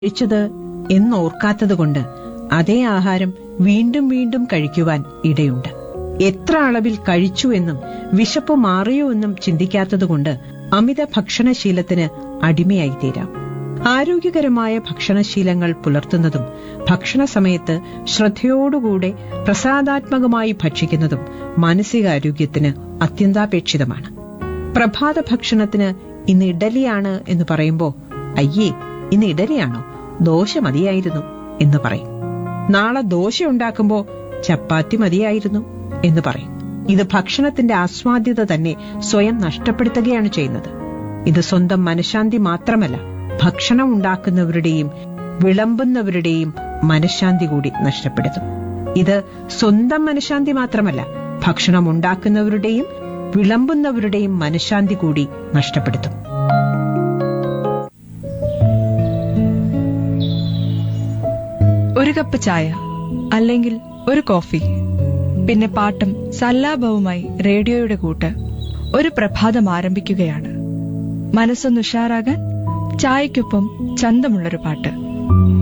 കഴിച്ചത് എന്നോർക്കാത്തതുകൊണ്ട് അതേ ആഹാരം വീണ്ടും വീണ്ടും കഴിക്കുവാൻ ഇടയുണ്ട് എത്ര അളവിൽ കഴിച്ചു എന്നും വിശപ്പ് മാറിയോ എന്നും ചിന്തിക്കാത്തതുകൊണ്ട് അമിത ഭക്ഷണശീലത്തിന് അടിമയായി തീരാം ആരോഗ്യകരമായ ഭക്ഷണശീലങ്ങൾ പുലർത്തുന്നതും ഭക്ഷണ സമയത്ത് ശ്രദ്ധയോടുകൂടെ പ്രസാദാത്മകമായി ഭക്ഷിക്കുന്നതും മാനസികാരോഗ്യത്തിന് അത്യന്താപേക്ഷിതമാണ് പ്രഭാത ഭക്ഷണത്തിന് ഇന്ന് ഇഡലിയാണ് എന്ന് പറയുമ്പോ അയ്യേ ഇന്ന് ഇഡലിയാണോ ദോശ മതിയായിരുന്നു എന്ന് പറയും നാളെ ദോശ ഉണ്ടാക്കുമ്പോ ചപ്പാത്തി മതിയായിരുന്നു എന്ന് പറയും ഇത് ഭക്ഷണത്തിന്റെ ആസ്വാദ്യത തന്നെ സ്വയം നഷ്ടപ്പെടുത്തുകയാണ് ചെയ്യുന്നത് ഇത് സ്വന്തം മനഃശാന്തി മാത്രമല്ല ഭക്ഷണം ഉണ്ടാക്കുന്നവരുടെയും വിളമ്പുന്നവരുടെയും മനഃശാന്തി കൂടി നഷ്ടപ്പെടുത്തും ഇത് സ്വന്തം മനഃശാന്തി മാത്രമല്ല ഭക്ഷണം ഉണ്ടാക്കുന്നവരുടെയും വിളമ്പുന്നവരുടെയും മനഃശാന്തി കൂടി നഷ്ടപ്പെടുത്തും ഒരു കപ്പ് ചായ അല്ലെങ്കിൽ ഒരു കോഫി പിന്നെ പാട്ടും സല്ലാപവുമായി റേഡിയോയുടെ കൂട്ട് ഒരു പ്രഭാതം ആരംഭിക്കുകയാണ് മനസ്സൊന്ന് ഉഷാറാകാൻ ചായക്കൊപ്പം ചന്തമുള്ളൊരു പാട്ട്